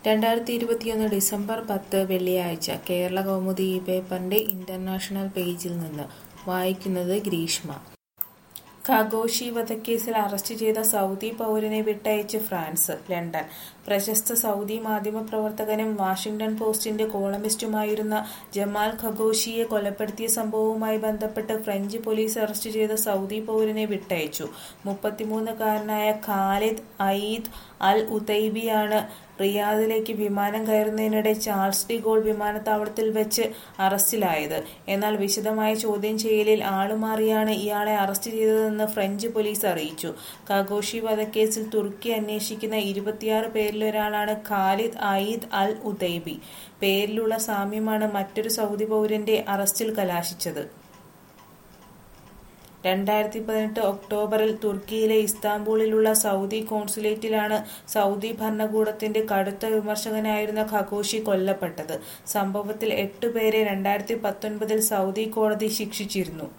രണ്ടായിരത്തി ഇരുപത്തിയൊന്ന് ഡിസംബർ പത്ത് വെള്ളിയാഴ്ച കേരള കൗമുദി ഈ പേപ്പറിന്റെ ഇന്റർനാഷണൽ പേജിൽ നിന്ന് വായിക്കുന്നത് ഗ്രീഷ്മ ഖഗോഷി വധക്കേസിൽ അറസ്റ്റ് ചെയ്ത സൗദി പൗരനെ വിട്ടയച്ച് ഫ്രാൻസ് ലണ്ടൻ പ്രശസ്ത സൗദി മാധ്യമപ്രവർത്തകനും വാഷിംഗ്ടൺ പോസ്റ്റിന്റെ കോളമിസ്റ്റുമായിരുന്ന ജമാൽ ഖഗോഷിയെ കൊലപ്പെടുത്തിയ സംഭവവുമായി ബന്ധപ്പെട്ട് ഫ്രഞ്ച് പോലീസ് അറസ്റ്റ് ചെയ്ത സൗദി പൗരനെ വിട്ടയച്ചു മുപ്പത്തിമൂന്നുകാരനായ ഖാലിദ് അയീദ് അൽ ഉതൈബിയാണ് റിയാദിലേക്ക് വിമാനം കയറുന്നതിനിടെ ചാൾസ് ഡി ഗോൾ വിമാനത്താവളത്തിൽ വെച്ച് അറസ്റ്റിലായത് എന്നാൽ വിശദമായ ചോദ്യം ചെയ്യലിൽ ആളുമാറിയാണ് ഇയാളെ അറസ്റ്റ് ചെയ്തതെന്ന് ഫ്രഞ്ച് പോലീസ് അറിയിച്ചു ഖഗോഷി വധക്കേസിൽ തുർക്കി അന്വേഷിക്കുന്ന ഇരുപത്തിയാറ് പേരിലൊരാളാണ് ഖാലിദ് അയീദ് അൽ ഉതൈബി പേരിലുള്ള സാമ്യമാണ് മറ്റൊരു സൗദി പൗരന്റെ അറസ്റ്റിൽ കലാശിച്ചത് രണ്ടായിരത്തി പതിനെട്ട് ഒക്ടോബറിൽ തുർക്കിയിലെ ഇസ്താംബൂളിലുള്ള സൗദി കോൺസുലേറ്റിലാണ് സൗദി ഭരണകൂടത്തിന്റെ കടുത്ത വിമർശകനായിരുന്ന ഖഗോഷി കൊല്ലപ്പെട്ടത് സംഭവത്തിൽ എട്ടുപേരെ രണ്ടായിരത്തി പത്തൊൻപതിൽ സൗദി കോടതി ശിക്ഷിച്ചിരുന്നു